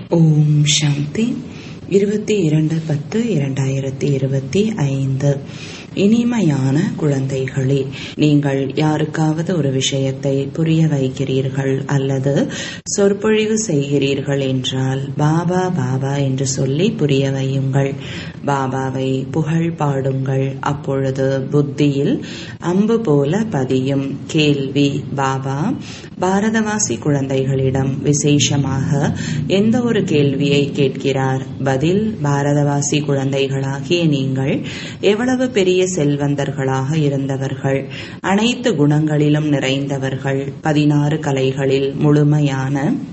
ஓம் சாந்தி இருபத்தி இரண்டு பத்து இரண்டாயிரத்தி இருபத்தி ஐந்து இனிமையான குழந்தைகளே நீங்கள் யாருக்காவது ஒரு விஷயத்தை புரிய வைக்கிறீர்கள் அல்லது சொற்பொழிவு செய்கிறீர்கள் என்றால் பாபா பாபா என்று சொல்லி புரிய வையுங்கள் பாபாவை புகழ் பாடுங்கள் அப்பொழுது புத்தியில் அம்பு போல பதியும் கேள்வி பாபா பாரதவாசி குழந்தைகளிடம் விசேஷமாக எந்த ஒரு கேள்வியை கேட்கிறார் பதில் பாரதவாசி குழந்தைகளாகிய நீங்கள் எவ்வளவு பெரிய செல்வந்தர்களாக இருந்தவர்கள் அனைத்து குணங்களிலும் நிறைந்தவர்கள் பதினாறு கலைகளில் முழுமையான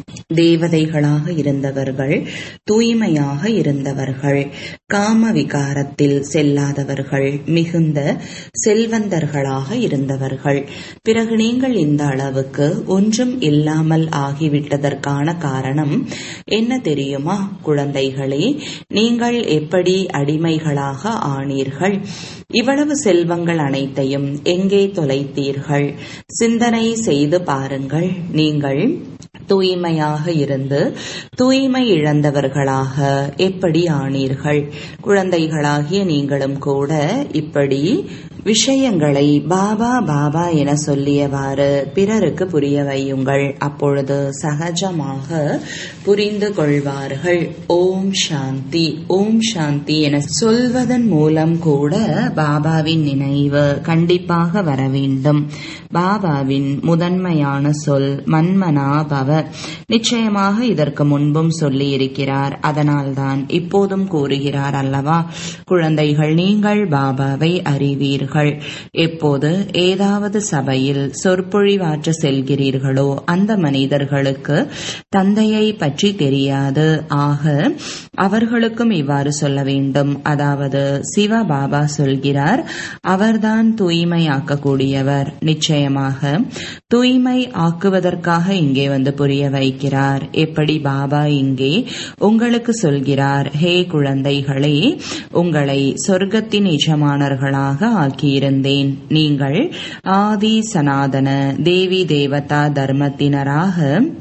தேவதைகளாக இருந்தவர்கள் தூய்மையாக இருந்தவர்கள் காம விகாரத்தில் செல்லாதவர்கள் மிகுந்த செல்வந்தர்களாக இருந்தவர்கள் பிறகு நீங்கள் இந்த அளவுக்கு ஒன்றும் இல்லாமல் ஆகிவிட்டதற்கான காரணம் என்ன தெரியுமா குழந்தைகளே நீங்கள் எப்படி அடிமைகளாக ஆனீர்கள் இவ்வளவு செல்வங்கள் அனைத்தையும் எங்கே தொலைத்தீர்கள் சிந்தனை செய்து பாருங்கள் நீங்கள் தூய்மையாக இருந்து தூய்மை இழந்தவர்களாக எப்படி ஆனீர்கள் குழந்தைகளாகிய நீங்களும் கூட இப்படி விஷயங்களை பாபா பாபா என சொல்லியவாறு பிறருக்கு புரிய வையுங்கள் அப்பொழுது சகஜமாக புரிந்து கொள்வார்கள் ஓம் சாந்தி ஓம் சாந்தி என சொல்வதன் மூலம் கூட பாபாவின் நினைவு கண்டிப்பாக வர வேண்டும் பாபாவின் முதன்மையான சொல் மன்மனா பவ நிச்சயமாக இதற்கு முன்பும் சொல்லி இருக்கிறார் அதனால்தான் இப்போதும் கூறுகிறார் அல்லவா குழந்தைகள் நீங்கள் பாபாவை அறிவீர்கள் எப்போது ஏதாவது சபையில் சொற்பொழிவாற்ற செல்கிறீர்களோ அந்த மனிதர்களுக்கு தந்தையை பற்றி தெரியாது ஆக அவர்களுக்கும் இவ்வாறு சொல்ல வேண்டும் அதாவது சிவ பாபா சொல்கிறார் அவர்தான் தூய்மையாக்கக்கூடியவர் நிச்சயமாக தூய்மை ஆக்குவதற்காக இங்கே வந்து புரிய வைக்கிறார் எப்படி பாபா இங்கே உங்களுக்கு சொல்கிறார் ஹே குழந்தைகளே உங்களை சொர்க்கத்தின் எஜமானர்களாக ஆக்கியிருந்தேன் நீங்கள் ஆதி சனாதன தேவி தேவதா தர்மத்தினராக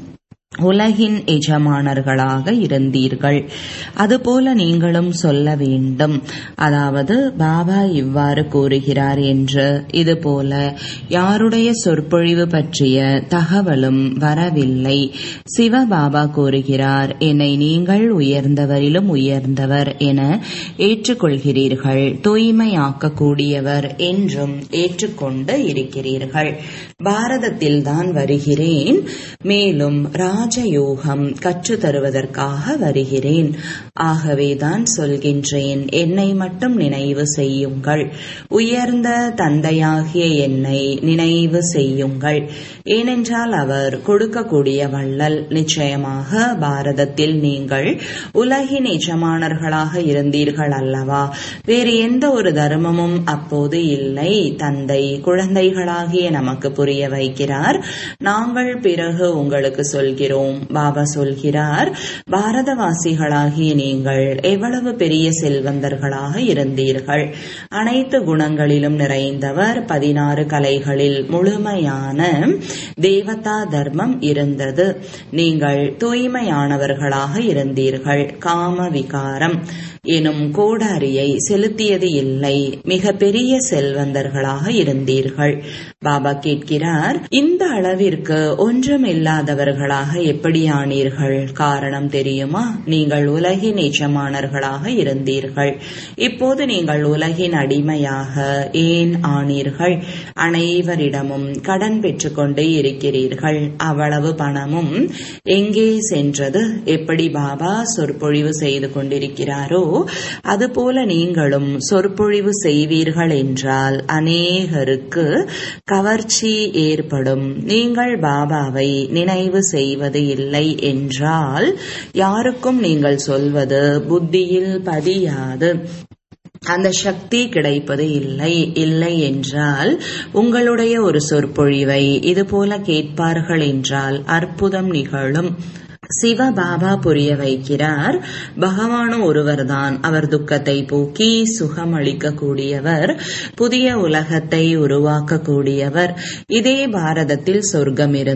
உலகின் எஜமானர்களாக இருந்தீர்கள் அதுபோல நீங்களும் சொல்ல வேண்டும் அதாவது பாபா இவ்வாறு கூறுகிறார் என்று இதுபோல யாருடைய சொற்பொழிவு பற்றிய தகவலும் வரவில்லை சிவ பாபா கூறுகிறார் என்னை நீங்கள் உயர்ந்தவரிலும் உயர்ந்தவர் என ஏற்றுக்கொள்கிறீர்கள் தூய்மையாக்கக்கூடியவர் என்றும் ஏற்றுக்கொண்டு இருக்கிறீர்கள் பாரதத்தில் தான் வருகிறேன் மேலும் ராஜயோகம் கற்று தருவதற்காக வருகிறேன் ஆகவேதான் சொல்கின்றேன் என்னை மட்டும் நினைவு செய்யுங்கள் உயர்ந்த தந்தையாகிய என்னை நினைவு செய்யுங்கள் ஏனென்றால் அவர் கொடுக்கக்கூடிய வள்ளல் நிச்சயமாக பாரதத்தில் நீங்கள் உலகின் எஜமானர்களாக இருந்தீர்கள் அல்லவா வேறு எந்த ஒரு தர்மமும் அப்போது இல்லை தந்தை குழந்தைகளாகிய நமக்கு புரிய வைக்கிறார் நாங்கள் பிறகு உங்களுக்கு சொல்கிறோம் பாபா சொல்கிறார் பாரதவாசிகளாகிய நீங்கள் எவ்வளவு பெரிய செல்வந்தர்களாக இருந்தீர்கள் அனைத்து குணங்களிலும் நிறைந்தவர் பதினாறு கலைகளில் முழுமையான தேவதா தர்மம் இருந்தது நீங்கள் தூய்மையானவர்களாக இருந்தீர்கள் காம விகாரம் எனும் கோடாரியை செலுத்தியது இல்லை மிக பெரிய செல்வந்தர்களாக இருந்தீர்கள் பாபா கேட்கிறார் இந்த அளவிற்கு ஒன்றுமில்லாதவர்களாக எப்படி ஆனீர்கள் காரணம் தெரியுமா நீங்கள் உலகின் எஜமானர்களாக இருந்தீர்கள் இப்போது நீங்கள் உலகின் அடிமையாக ஏன் ஆனீர்கள் அனைவரிடமும் கடன் பெற்றுக்கொண்டே இருக்கிறீர்கள் அவ்வளவு பணமும் எங்கே சென்றது எப்படி பாபா சொற்பொழிவு செய்து கொண்டிருக்கிறாரோ அதுபோல நீங்களும் சொற்பொழிவு செய்வீர்கள் என்றால் அநேகருக்கு கவர்ச்சி ஏற்படும் நீங்கள் பாபாவை நினைவு செய்வது இல்லை என்றால் யாருக்கும் நீங்கள் சொல்வது புத்தியில் பதியாது அந்த சக்தி கிடைப்பது இல்லை இல்லை என்றால் உங்களுடைய ஒரு சொற்பொழிவை இதுபோல கேட்பார்கள் என்றால் அற்புதம் நிகழும் சிவ பாபா புரிய வைக்கிறார் பகவானும் ஒருவர்தான் அவர் துக்கத்தை போக்கி சுகம் அளிக்கக்கூடியவர் புதிய உலகத்தை உருவாக்கக்கூடியவர் இதே பாரதத்தில் சொர்க்கம் இருந்த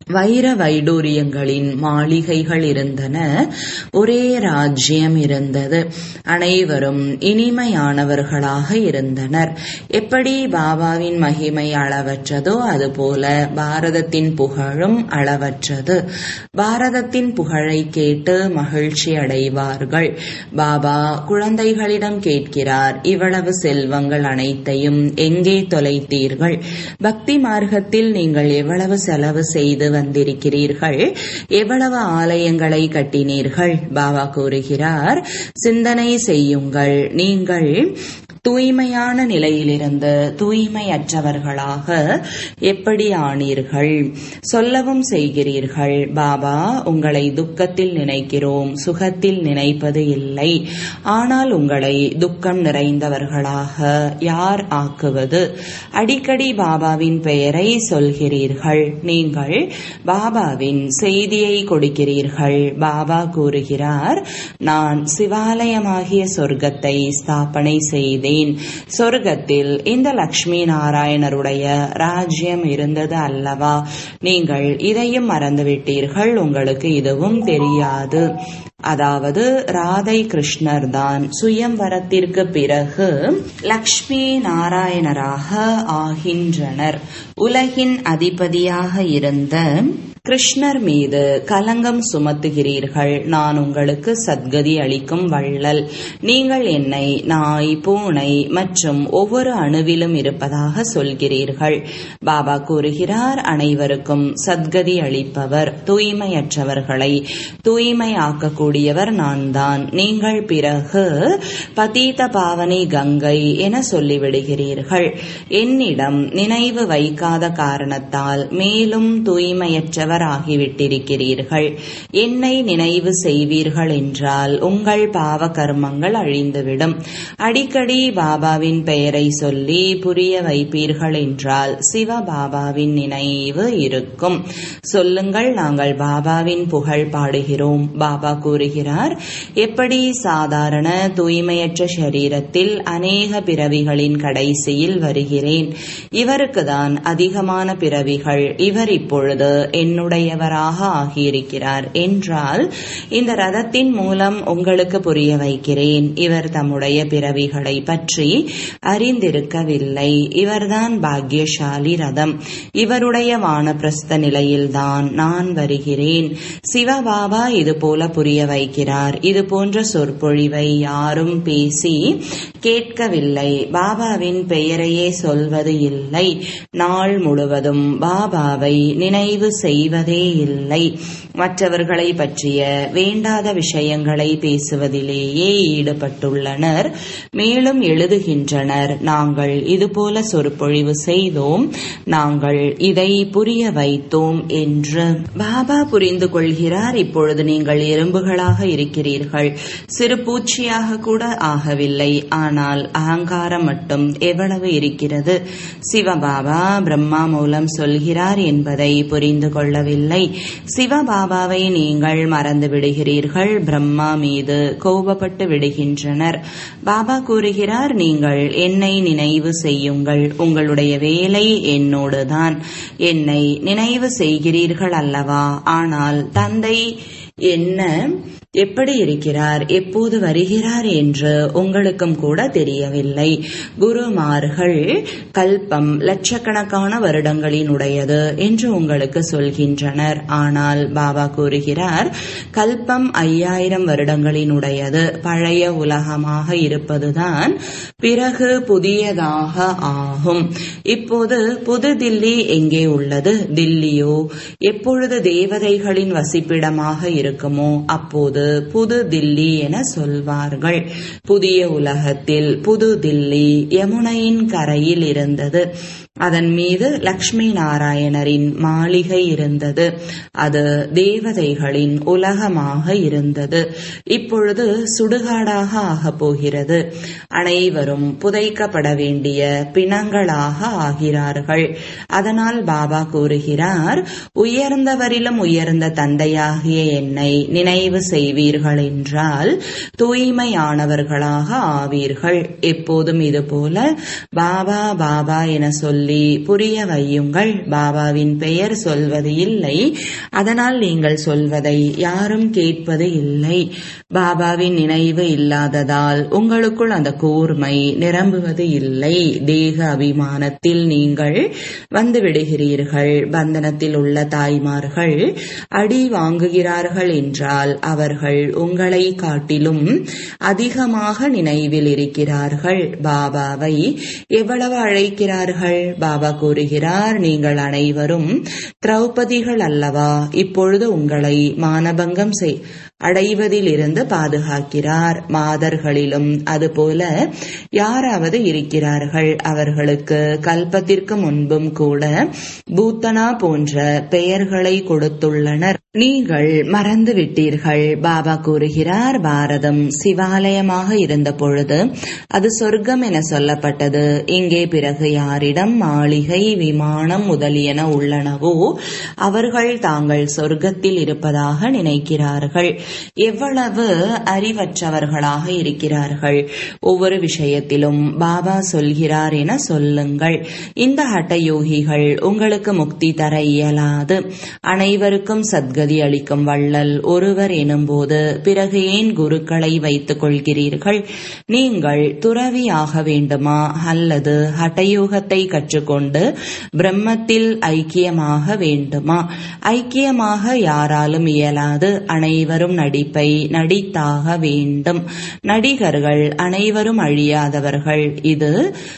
வைர வைடூரியங்களின் மாளிகைகள் இருந்தன ஒரே ராஜ்யம் இருந்தது அனைவரும் இனிமையானவர்களாக இருந்தனர் எப்படி பாபாவின் மகிமை அளவற்றதோ அதுபோல பாரதத்தின் புகழும் அளவற்றது பாரதத்தின் புகழை கேட்டு மகிழ்ச்சி அடைவார்கள் பாபா குழந்தைகளிடம் கேட்கிறார் இவ்வளவு செல்வங்கள் அனைத்தையும் எங்கே தொலைத்தீர்கள் பக்தி மார்க்கத்தில் நீங்கள் எவ்வளவு செலவு செய்து வந்திருக்கிறீர்கள் எவ்வளவு ஆலயங்களை கட்டினீர்கள் பாபா கூறுகிறார் சிந்தனை செய்யுங்கள் நீங்கள் தூய்மையான நிலையிலிருந்து தூய்மையற்றவர்களாக எப்படி ஆனீர்கள் சொல்லவும் செய்கிறீர்கள் பாபா உங்களை துக்கத்தில் நினைக்கிறோம் சுகத்தில் நினைப்பது இல்லை ஆனால் உங்களை துக்கம் நிறைந்தவர்களாக யார் ஆக்குவது அடிக்கடி பாபாவின் பெயரை சொல்கிறீர்கள் நீங்கள் பாபாவின் செய்தியை கொடுக்கிறீர்கள் பாபா கூறுகிறார் நான் சிவாலயமாகிய சொர்க்கத்தை ஸ்தாபனை செய்தேன் சொர்க்கத்தில் இந்த லக்ஷ்மி நாராயணருடைய ராஜ்யம் இருந்தது அல்லவா நீங்கள் இதையும் மறந்துவிட்டீர்கள் உங்களுக்கு இதுவும் தெரியாது அதாவது ராதை கிருஷ்ணர் தான் சுயம்வரத்திற்கு பிறகு லக்ஷ்மி நாராயணராக ஆகின்றனர் உலகின் அதிபதியாக இருந்த கிருஷ்ணர் மீது கலங்கம் சுமத்துகிறீர்கள் நான் உங்களுக்கு சத்கதி அளிக்கும் வள்ளல் நீங்கள் என்னை நாய் பூனை மற்றும் ஒவ்வொரு அணுவிலும் இருப்பதாக சொல்கிறீர்கள் பாபா கூறுகிறார் அனைவருக்கும் சத்கதி அளிப்பவர் தூய்மையற்றவர்களை தூய்மையாக்கக்கூடியவர் நான் தான் நீங்கள் பிறகு பதீத பாவனை கங்கை என சொல்லிவிடுகிறீர்கள் என்னிடம் நினைவு வைக்காத காரணத்தால் மேலும் தூய்மையற்றவர் ஆகிவிட்டிருக்கிறீர்கள் என்னை நினைவு செய்வீர்கள் என்றால் உங்கள் பாவ கர்மங்கள் அழிந்துவிடும் அடிக்கடி பாபாவின் பெயரை சொல்லி புரிய வைப்பீர்கள் என்றால் சிவ பாபாவின் நினைவு இருக்கும் சொல்லுங்கள் நாங்கள் பாபாவின் புகழ் பாடுகிறோம் பாபா கூறுகிறார் எப்படி சாதாரண தூய்மையற்ற சரீரத்தில் அநேக பிறவிகளின் கடைசியில் வருகிறேன் இவருக்குதான் அதிகமான பிறவிகள் இவர் இப்பொழுது என்னுடையவராக ஆகியிருக்கிறார் என்றால் இந்த ரதத்தின் மூலம் உங்களுக்கு புரிய வைக்கிறேன் இவர் தம்முடைய பிறவிகளை பற்றி அறிந்திருக்கவில்லை இவர்தான் பாக்யசாலி ரதம் இவருடைய வானப்பிரஸ்த நிலையில்தான் நான் வருகிறேன் சிவபாபா இது போல புரிய வைக்கிறார் இது போன்ற சொற்பொழிவை யாரும் பேசி கேட்கவில்லை பாபாவின் பெயரையே சொல்வது இல்லை நாள் முழுவதும் பாபாவை நினைவு செய்வதே இல்லை மற்றவர்களை பற்றிய வேண்டாத விஷயங்களை பேசுவதிலேயே ஈடுபட்டுள்ளனர் மேலும் எழுதுகின்றனர் நாங்கள் இதுபோல சொற்பொழிவு செய்தோம் நாங்கள் இதை புரிய வைத்தோம் என்று பாபா புரிந்து கொள்கிறார் இப்பொழுது நீங்கள் எறும்புகளாக இருக்கிறீர்கள் சிறு பூச்சியாக கூட ஆகவில்லை ஆனால் அகங்காரம் மட்டும் எவ்வளவு இருக்கிறது சிவபாபா பிரம்மா மூலம் சொல்கிறார் என்பதை புரிந்து கொள்ளவில்லை சிவபாபாவை நீங்கள் மறந்து விடுகிறீர்கள் பிரம்மா மீது கோபப்பட்டு விடுகின்றனர் பாபா கூறுகிறார் நீங்கள் என்னை நினைவு செய்யுங்கள் உங்களுடைய வேலை என்னோடுதான் என்னை நினைவு செய்கிறீர்கள் அல்லவா ஆனால் தந்தை என்ன எப்படி இருக்கிறார் எப்போது வருகிறார் என்று உங்களுக்கும் கூட தெரியவில்லை குருமார்கள் கல்பம் லட்சக்கணக்கான வருடங்களினுடையது என்று உங்களுக்கு சொல்கின்றனர் ஆனால் பாபா கூறுகிறார் கல்பம் ஐயாயிரம் வருடங்களினுடையது பழைய உலகமாக இருப்பதுதான் பிறகு புதியதாக ஆகும் இப்போது புது தில்லி எங்கே உள்ளது தில்லியோ எப்பொழுது தேவதைகளின் வசிப்பிடமாக இருக்குமோ அப்போது புது தில்லி என சொல்வார்கள் புதிய உலகத்தில் புது தில்லி யமுனையின் கரையில் இருந்தது அதன் மீது லக்ஷ்மி நாராயணரின் மாளிகை இருந்தது அது தேவதைகளின் உலகமாக இருந்தது இப்பொழுது சுடுகாடாக ஆகப் போகிறது அனைவரும் புதைக்கப்பட வேண்டிய பிணங்களாக ஆகிறார்கள் அதனால் பாபா கூறுகிறார் உயர்ந்தவரிலும் உயர்ந்த தந்தையாகிய என்னை நினைவு செய்வீர்கள் என்றால் தூய்மையானவர்களாக ஆவீர்கள் எப்போதும் இதுபோல பாபா பாபா என சொல்லி சொல்லி புரிய வையுங்கள் பாபாவின் பெயர் சொல்வது இல்லை அதனால் நீங்கள் சொல்வதை யாரும் கேட்பது இல்லை பாபாவின் நினைவு இல்லாததால் உங்களுக்குள் அந்த கூர்மை நிரம்புவது இல்லை தேக அபிமானத்தில் நீங்கள் வந்து விடுகிறீர்கள் பந்தனத்தில் உள்ள தாய்மார்கள் அடி வாங்குகிறார்கள் என்றால் அவர்கள் உங்களை காட்டிலும் அதிகமாக நினைவில் இருக்கிறார்கள் பாபாவை எவ்வளவு அழைக்கிறார்கள் பாபா கூறுகிறார் நீங்கள் அனைவரும் திரௌபதிகள் அல்லவா இப்பொழுது உங்களை மானபங்கம் செய் அடைவதிலிருந்து பாதுகாக்கிறார் மாதர்களிலும் அதுபோல யாராவது இருக்கிறார்கள் அவர்களுக்கு கல்பத்திற்கு முன்பும் கூட பூத்தனா போன்ற பெயர்களை கொடுத்துள்ளனர் நீங்கள் மறந்து விட்டீர்கள் பாபா கூறுகிறார் பாரதம் சிவாலயமாக இருந்த பொழுது அது சொர்க்கம் என சொல்லப்பட்டது இங்கே பிறகு யாரிடம் மாளிகை விமானம் முதலியன உள்ளனவோ அவர்கள் தாங்கள் சொர்க்கத்தில் இருப்பதாக நினைக்கிறார்கள் எவ்வளவு அறிவற்றவர்களாக இருக்கிறார்கள் ஒவ்வொரு விஷயத்திலும் பாபா சொல்கிறார் என சொல்லுங்கள் இந்த ஹட்டயோகிகள் உங்களுக்கு முக்தி தர இயலாது அனைவருக்கும் சத்கதி அளிக்கும் வள்ளல் ஒருவர் எனும்போது பிறகு ஏன் குருக்களை வைத்துக் கொள்கிறீர்கள் நீங்கள் துறவியாக வேண்டுமா அல்லது ஹட்டயோகத்தை கற்றுக்கொண்டு பிரம்மத்தில் ஐக்கியமாக வேண்டுமா ஐக்கியமாக யாராலும் இயலாது அனைவரும் நடிப்பை நடித்தாக வேண்டும் நடிகர்கள் அனைவரும் அழியாதவர்கள் இது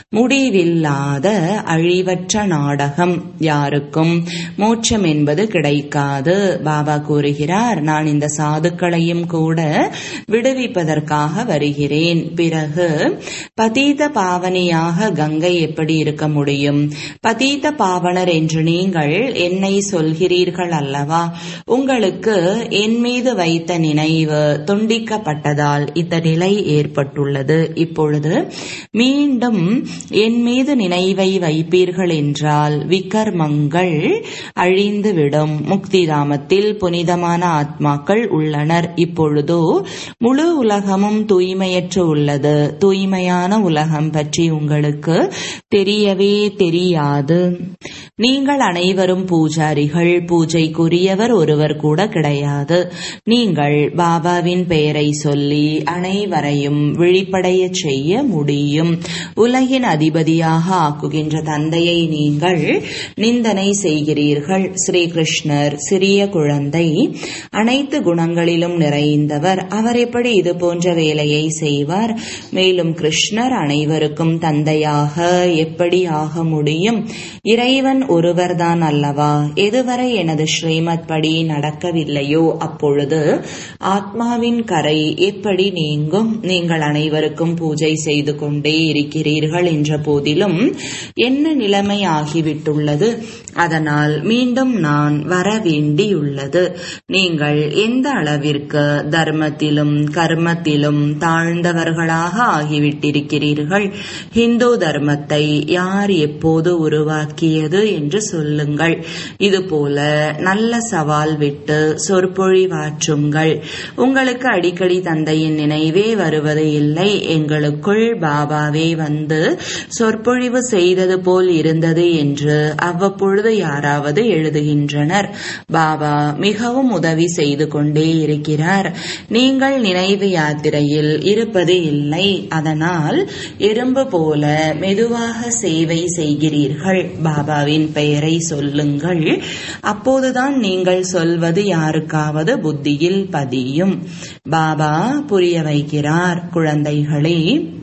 முடிவில்லாத அழிவற்ற நாடகம் யாருக்கும் மோட்சம் என்பது கிடைக்காது பாபா கூறுகிறார் நான் இந்த சாதுக்களையும் கூட விடுவிப்பதற்காக வருகிறேன் பிறகு பதீத பாவனியாக கங்கை எப்படி இருக்க முடியும் பதீத பாவனர் என்று நீங்கள் என்னை சொல்கிறீர்கள் அல்லவா உங்களுக்கு என் மீது வைத்த நினைவு துண்டிக்கப்பட்டதால் இந்த நிலை ஏற்பட்டுள்ளது இப்பொழுது மீண்டும் என் மீது நினைவை வைப்பீர்கள் என்றால் விக்கர்மங்கள் அழிந்துவிடும் முக்திதாமத்தில் புனிதமான ஆத்மாக்கள் உள்ளனர் இப்பொழுதோ முழு உலகமும் தூய்மையற்று உள்ளது தூய்மையான உலகம் பற்றி உங்களுக்கு தெரியவே தெரியாது நீங்கள் அனைவரும் பூஜாரிகள் பூஜைக்குரியவர் ஒருவர் கூட கிடையாது நீங்கள் பாபாவின் பெயரை சொல்லி அனைவரையும் விழிப்படைய செய்ய முடியும் உலகின் அதிபதியாக ஆக்குகின்ற தந்தையை நீங்கள் நிந்தனை செய்கிறீர்கள் ஸ்ரீகிருஷ்ணர் சிறிய குழந்தை அனைத்து குணங்களிலும் நிறைந்தவர் அவர் எப்படி இது போன்ற வேலையை செய்வார் மேலும் கிருஷ்ணர் அனைவருக்கும் தந்தையாக எப்படி ஆக முடியும் இறைவன் ஒருவர்தான் அல்லவா எதுவரை எனது ஸ்ரீமத் படி நடக்கவில்லையோ அப்பொழுது ஆத்மாவின் கரை எப்படி நீங்கும் நீங்கள் அனைவருக்கும் பூஜை செய்து கொண்டே இருக்கிறீர்கள் என்ற போதிலும் என்ன நிலைமை ஆகிவிட்டுள்ளது அதனால் மீண்டும் நான் வர வேண்டியுள்ளது நீங்கள் எந்த அளவிற்கு தர்மத்திலும் கர்மத்திலும் தாழ்ந்தவர்களாக ஆகிவிட்டிருக்கிறீர்கள் ஹிந்து தர்மத்தை யார் எப்போது உருவாக்கியது என்று சொல்லுங்கள் இதுபோல நல்ல சவால் விட்டு சொற்பொழிவாற்றுங்கள் உங்களுக்கு அடிக்கடி தந்தையின் நினைவே வருவது இல்லை எங்களுக்குள் பாபாவே வந்து சொற்பொழிவு செய்தது போல் இருந்தது என்று அவ்வப்பொழுது யாராவது எழுதுகின்றனர் பாபா மிகவும் உதவி செய்து கொண்டே இருக்கிறார் நீங்கள் நினைவு யாத்திரையில் இருப்பது இல்லை அதனால் எறும்பு போல மெதுவாக சேவை செய்கிறீர்கள் பாபாவின் பெயரை சொல்லுங்கள் அப்போதுதான் நீங்கள் சொல்வது யாருக்காவது புத்தியில் பதியும் பாபா புரிய வைக்கிறார் குழந்தைகளே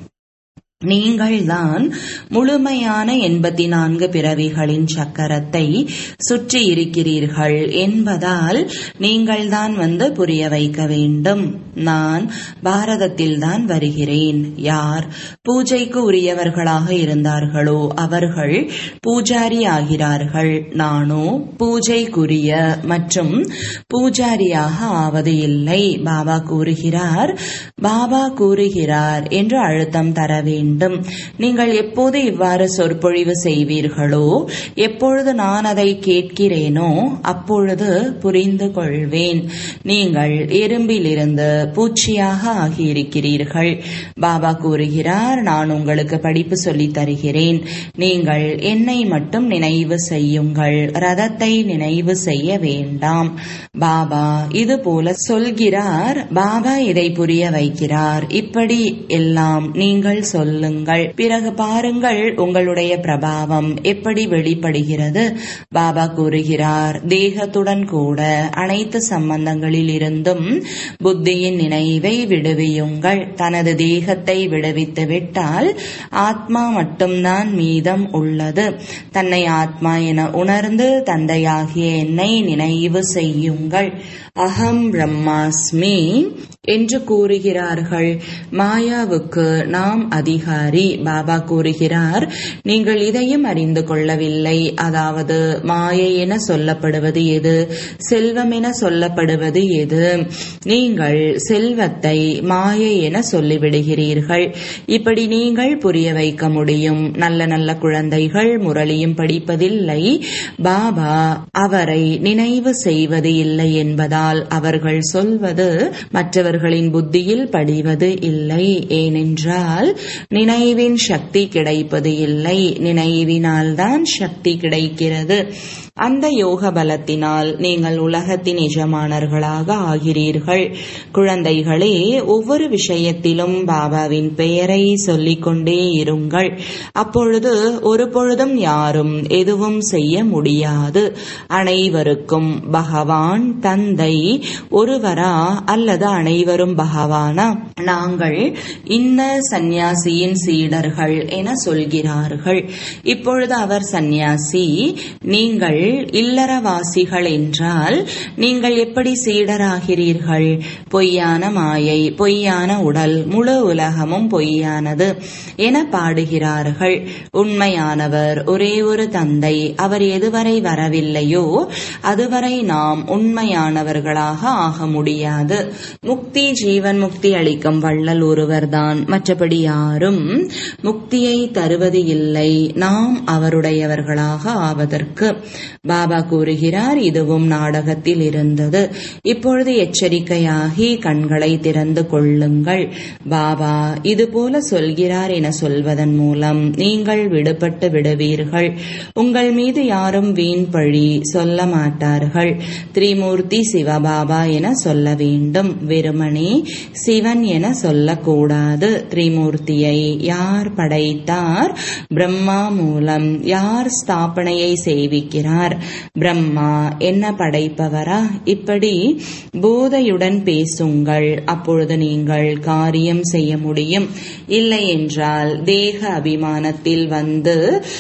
நீங்கள்தான் முழுமையான எண்பத்தி நான்கு பிறவிகளின் சக்கரத்தை சுற்றி இருக்கிறீர்கள் என்பதால் நீங்கள்தான் வந்து புரிய வைக்க வேண்டும் நான் பாரதத்தில்தான் வருகிறேன் யார் பூஜைக்கு உரியவர்களாக இருந்தார்களோ அவர்கள் பூஜாரி ஆகிறார்கள் நானோ பூஜைக்குரிய மற்றும் பூஜாரியாக ஆவது இல்லை பாபா கூறுகிறார் பாபா கூறுகிறார் என்று அழுத்தம் தர வேண்டும் வேண்டும் நீங்கள் எப்போது இவ்வாறு சொற்பொழிவு செய்வீர்களோ எப்பொழுது நான் அதை கேட்கிறேனோ அப்பொழுது புரிந்து கொள்வேன் நீங்கள் எறும்பிலிருந்து பூச்சியாக ஆகியிருக்கிறீர்கள் பாபா கூறுகிறார் நான் உங்களுக்கு படிப்பு சொல்லித் தருகிறேன் நீங்கள் என்னை மட்டும் நினைவு செய்யுங்கள் ரதத்தை நினைவு செய்ய வேண்டாம் பாபா இது போல சொல்கிறார் பாபா இதை புரிய வைக்கிறார் இப்படி எல்லாம் நீங்கள் சொல்லுங்கள் பிறகு பாருங்கள் உங்களுடைய பிரபாவம் எப்படி வெளிப்படுகிறது பாபா கூறுகிறார் தேகத்துடன் கூட அனைத்து சம்பந்தங்களில் இருந்தும் புத்தியின் நினைவை விடுவியுங்கள் தனது தேகத்தை விடுவித்து விட்டால் ஆத்மா மட்டும்தான் மீதம் உள்ளது தன்னை ஆத்மா என உணர்ந்து தந்தையாகிய என்னை நினைவு செய்யுங்கள் அகம் பிரம்மாஸ்மி என்று கூறுகிறார்கள் மாயாவுக்கு நாம் அதிகாரி பாபா கூறுகிறார் நீங்கள் இதையும் அறிந்து கொள்ளவில்லை அதாவது மாயை என சொல்லப்படுவது எது செல்வம் என சொல்லப்படுவது எது நீங்கள் செல்வத்தை மாயை என சொல்லிவிடுகிறீர்கள் இப்படி நீங்கள் புரிய வைக்க முடியும் நல்ல நல்ல குழந்தைகள் முரளியும் படிப்பதில்லை பாபா அவரை நினைவு செய்வது இல்லை என்பதால் அவர்கள் சொல்வது மற்றவர்களின் புத்தியில் படிவது இல்லை ஏனென்றால் நினைவின் சக்தி கிடைப்பது இல்லை நினைவினால்தான் சக்தி கிடைக்கிறது அந்த யோக பலத்தினால் நீங்கள் உலகத்தின் எஜமானர்களாக ஆகிறீர்கள் குழந்தைகளே ஒவ்வொரு விஷயத்திலும் பாபாவின் பெயரை சொல்லிக் கொண்டே இருங்கள் அப்பொழுது ஒரு பொழுதும் யாரும் எதுவும் செய்ய முடியாது அனைவருக்கும் பகவான் தந்தை ஒருவரா அல்லது அனைவரும் பகவானா நாங்கள் இந்த சந்நியாசியின் சீடர்கள் என சொல்கிறார்கள் இப்பொழுது அவர் சந்நியாசி நீங்கள் இல்லறவாசிகள் என்றால் நீங்கள் எப்படி சீடராகிறீர்கள் பொய்யான மாயை பொய்யான உடல் முழு உலகமும் பொய்யானது என பாடுகிறார்கள் உண்மையானவர் ஒரே ஒரு தந்தை அவர் எதுவரை வரவில்லையோ அதுவரை நாம் உண்மையானவர்களாக ஆக முடியாது முக்தி ஜீவன் முக்தி அளிக்கும் வள்ளல் ஒருவர்தான் மற்றபடி யாரும் முக்தியை தருவது இல்லை நாம் அவருடையவர்களாக ஆவதற்கு பாபா கூறுகிறார் இதுவும் நாடகத்தில் இருந்தது இப்பொழுது எச்சரிக்கையாகி கண்களை திறந்து கொள்ளுங்கள் பாபா இது போல சொல்கிறார் என சொல்வதன் மூலம் நீங்கள் விடுபட்டு விடுவீர்கள் உங்கள் மீது யாரும் வீண் பழி சொல்ல மாட்டார்கள் திரிமூர்த்தி சிவபாபா என சொல்ல வேண்டும் வெறுமனே சிவன் என சொல்லக்கூடாது திரிமூர்த்தியை யார் படைத்தார் பிரம்மா மூலம் யார் ஸ்தாபனையை செய்விக்கிறார் பிரம்மா என்ன படைப்பவரா இப்படி போதையுடன் பேசுங்கள் அப்பொழுது நீங்கள் காரியம் செய்ய முடியும் இல்லை என்றால் தேக அபிமானத்தில் வந்து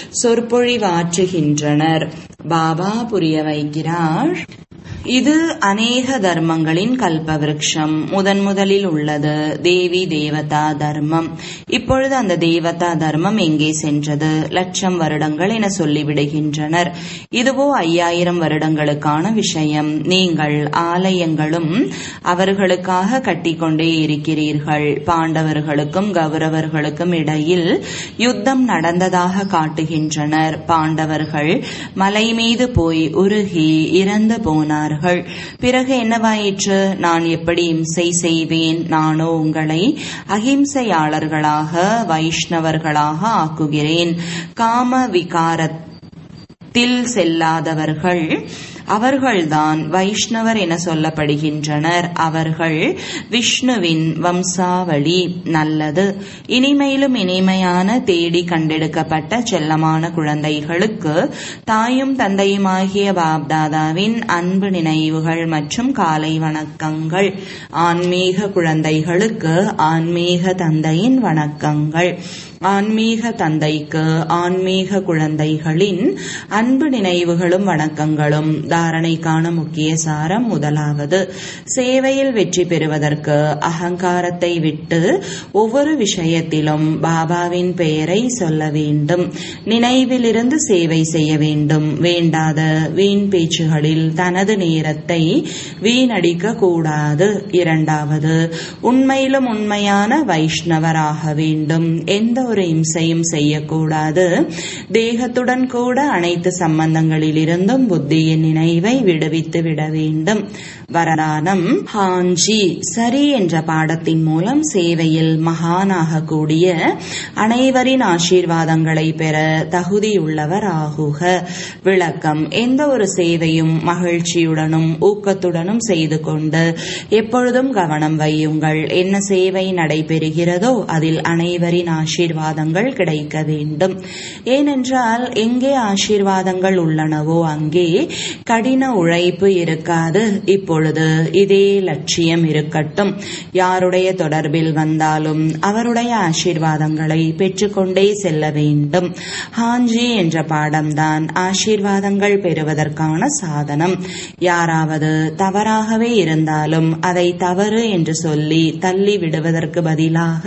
சொற்பொழிவாற்றுகின்றனர் பாபா புரிய வைக்கிறார் இது அநேக தர்மங்களின் கல்பவிருக்ஷம் முதன் முதலில் உள்ளது தேவி தேவதா தர்மம் இப்பொழுது அந்த தேவதா தர்மம் எங்கே சென்றது லட்சம் வருடங்கள் என சொல்லிவிடுகின்றனர் இதுவோ ஐயாயிரம் வருடங்களுக்கான விஷயம் நீங்கள் ஆலயங்களும் அவர்களுக்காக கட்டிக்கொண்டே இருக்கிறீர்கள் பாண்டவர்களுக்கும் கௌரவர்களுக்கும் இடையில் யுத்தம் நடந்ததாக காட்டுகின்றனர் பாண்டவர்கள் மலை மீது போய் உருகி இறந்து போனார்கள் பிறகு என்னவாயிற்று நான் எப்படி இம்சை செய்வேன் நானோ உங்களை அகிம்சையாளர்களாக வைஷ்ணவர்களாக ஆக்குகிறேன் காம விகாரத்தில் செல்லாதவர்கள் அவர்கள்தான் வைஷ்ணவர் என சொல்லப்படுகின்றனர் அவர்கள் விஷ்ணுவின் வம்சாவளி நல்லது இனிமையிலும் இனிமையான தேடி கண்டெடுக்கப்பட்ட செல்லமான குழந்தைகளுக்கு தாயும் தந்தையுமாகிய பாப்தாதாவின் அன்பு நினைவுகள் மற்றும் காலை வணக்கங்கள் ஆன்மீக குழந்தைகளுக்கு ஆன்மீக தந்தையின் வணக்கங்கள் ஆன்மீக தந்தைக்கு ஆன்மீக குழந்தைகளின் அன்பு நினைவுகளும் வணக்கங்களும் தாரணைக்கான முக்கிய சாரம் முதலாவது சேவையில் வெற்றி பெறுவதற்கு அகங்காரத்தை விட்டு ஒவ்வொரு விஷயத்திலும் பாபாவின் பெயரை சொல்ல வேண்டும் நினைவிலிருந்து சேவை செய்ய வேண்டும் வேண்டாத வீண் பேச்சுகளில் தனது நேரத்தை வீணடிக்க கூடாது இரண்டாவது உண்மையிலும் உண்மையான வைஷ்ணவராக வேண்டும் எந்த ஒரு இம்சையும் செய்யக்கூடாது தேகத்துடன் கூட அனைத்து சம்பந்தங்களிலிருந்தும் புத்தியின் நினைவை விடுவித்து விட வேண்டும் வரதானம் ஹாஞ்சி சரி என்ற பாடத்தின் மூலம் சேவையில் மகானாக கூடிய அனைவரின் ஆசீர்வாதங்களை பெற தகுதியுள்ளவர் ஆகுக விளக்கம் எந்த ஒரு சேவையும் மகிழ்ச்சியுடனும் ஊக்கத்துடனும் செய்து கொண்டு எப்பொழுதும் கவனம் வையுங்கள் என்ன சேவை நடைபெறுகிறதோ அதில் அனைவரின் ஆசீர்வாதங்கள் கிடைக்க வேண்டும் ஏனென்றால் எங்கே ஆசீர்வாதங்கள் உள்ளனவோ அங்கே கடின உழைப்பு இருக்காது இப்பொழுது இதே லட்சியம் இருக்கட்டும் யாருடைய தொடர்பில் வந்தாலும் அவருடைய ஆசீர்வாதங்களை பெற்றுக்கொண்டே செல்ல வேண்டும் ஹாஞ்சி என்ற பாடம்தான் ஆசீர்வாதங்கள் பெறுவதற்கான சாதனம் யாராவது தவறாகவே இருந்தாலும் அதை தவறு என்று சொல்லி தள்ளி விடுவதற்கு பதிலாக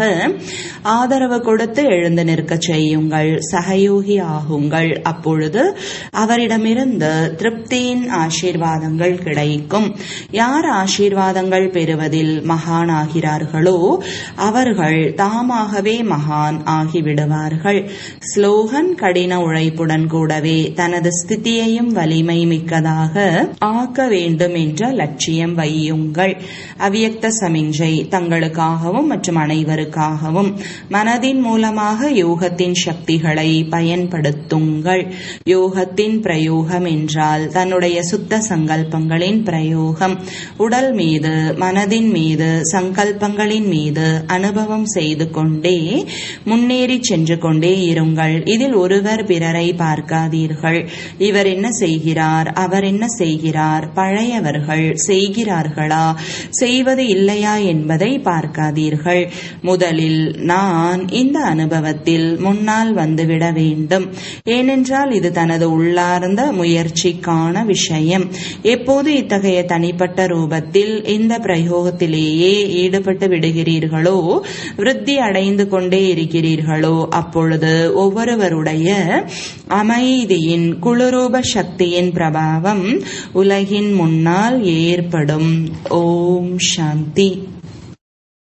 ஆதரவு கொடுத்து எழுந்து நிற்க செய்யுங்கள் சகயோகி ஆகுங்கள் அப்பொழுது அவரிடமிருந்து திருப்தியின் ஆசீர்வாதங்கள் கிடைக்கும் யார் ஆசீர்வாதங்கள் பெறுவதில் மகான் ஆகிறார்களோ அவர்கள் தாமாகவே மகான் ஆகிவிடுவார்கள் ஸ்லோகன் கடின உழைப்புடன் கூடவே தனது ஸ்திதியையும் வலிமை மிக்கதாக ஆக்க வேண்டும் என்ற லட்சியம் வையுங்கள் அவ்யக்த சமிஞ்சை தங்களுக்காகவும் மற்றும் அனைவருக்காகவும் மனதின் மூலமாக யோகத்தின் சக்திகளை பயன்படுத்துங்கள் யோகத்தின் பிரயோகம் என்றால் தன்னுடைய சுத்த சங்கல்பங்களின் பிரயோகம் உடல் மீது மனதின் மீது சங்கல்பங்களின் மீது அனுபவம் செய்து கொண்டே முன்னேறி சென்று கொண்டே இருங்கள் இதில் ஒருவர் பிறரை பார்க்காதீர்கள் இவர் என்ன செய்கிறார் அவர் என்ன செய்கிறார் பழையவர்கள் செய்கிறார்களா செய்வது இல்லையா என்பதை பார்க்காதீர்கள் முதலில் நான் இந்த அனுபவத்தில் முன்னால் வந்துவிட வேண்டும் ஏனென்றால் இது தனது உள்ளார்ந்த முயற்சிக்கான விஷயம் எப்போது இத்தகைய தனிப்பட்ட ரூபத்தில் இந்த பிரயோகத்திலேயே ஈடுபட்டு விடுகிறீர்களோ விருத்தி அடைந்து கொண்டே இருக்கிறீர்களோ அப்பொழுது ஒவ்வொருவருடைய அமைதியின் குளுரூப சக்தியின் பிரபாவம் உலகின் முன்னால் ஏற்படும் ஓம் சாந்தி